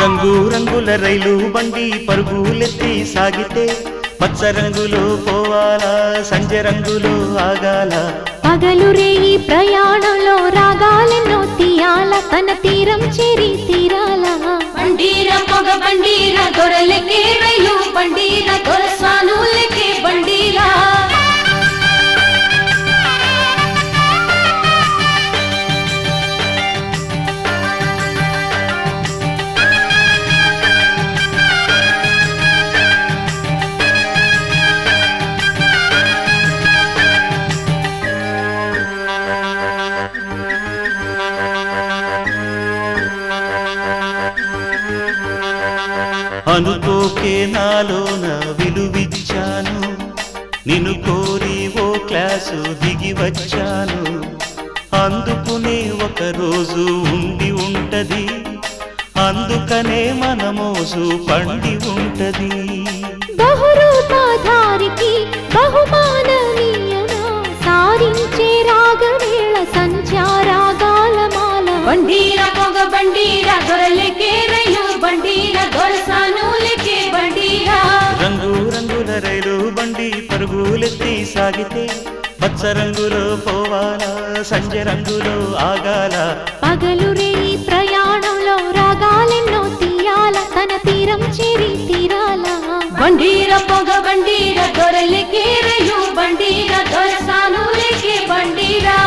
రంగు రంగుల రైలు బండి పరుగులెత్తి సాగితే పచ్చ రంగులో పోవాలా సంజ రంగులో ఆగాల పగలు రేయి ప్రయాణంలో రాగాలెన్నో తీయాల తన తీరం చేరి తీరాల బండీర పొగ బండీర దొరలకే రైలు బండీర దొరసానులకే బండీరా అనుకోకే నాలోన విలువిచ్చాను నిన్ను కోరి ఓ క్లాసు దిగి వచ్చాను అందుకునే ఒక రోజు ఉండి ఉంటది అందుకనే మన మోసు పండి ఉంటది బహురూపాధారికి బహుమాననీయనా సారించే రాగవేళ సంచారాగాల మాల బండీర పొగ బండీర దొరలకే రైలు బండీర దొరసానులకే బండీరా రంగు రంగుల రైలు బండి పరుగులెత్తి సాగితే పచ్చ రంగులో పోవాలా సంజ రంగులో ఆగాల పగలు రేయి ప్రయాణంలో రాగాలెన్నో తీయాల తన తీరం చేరి తీరాల బండీర పొగ బండీర దొరలకే రైలు బండీర దొరసానులకే బండీరా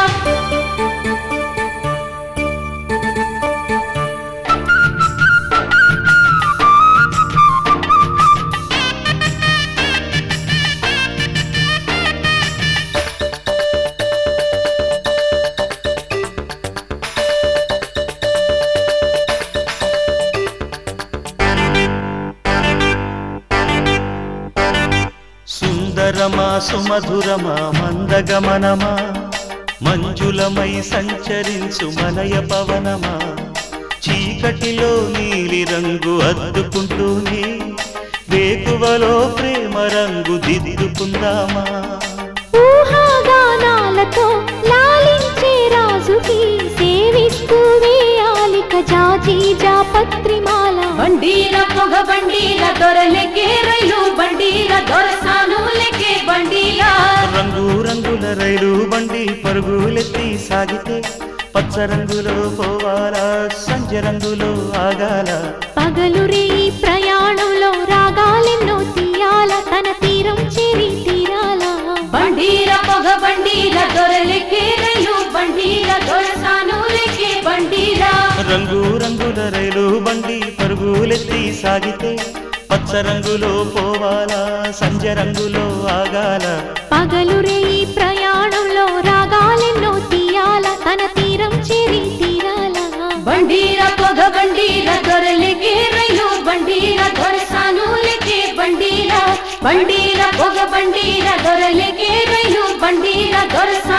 సుందరమా సుమధురమా మందగమనమా మంజులమై సంచరించు మనయ పవనమా చీకటిలో నీలి రంగు అద్దుకుంటూనే వేకువలో ప్రేమ రంగు దిద్దుకుందామా ఊహాగానాలతో లాలించే రాజుకి సేవిస్తూ వేయాలిక జాజీ జాపత్రిమాల బండీర పొగ బండీర దొరలకే రైలు బండీర దొరసానులకే బండీరా రంగు రంగుల రైలు బండి పరుగులెత్తి సాగితే పచ్చ రంగులో పోవాలా సంజ రంగులో ఆగాల పగలు రేయి ప్రయాణంలో రాగాలెన్నో తీయాల తన తీరం చేరి తీరాల బండీర పొగ బండీర దొరలకే రైలు బండీర దొరసానులకే బండీరా రంగు రంగుల రైలు బండి పరుగులెత్తి సాగితే పచ్చ రంగులో పోవాలా సంజ రంగులో ఆగాల పగలు రేయి ప్రయాణంలో రాగాలెన్నో తీయాల తన తీరం చేరి తీరాల బండీర పొగ బండీర దొరలకే రైలు బండీర దొరసానులకే బండీరా బండీర పొగ బండీర దొరలకే రైలు బండీర దొరసా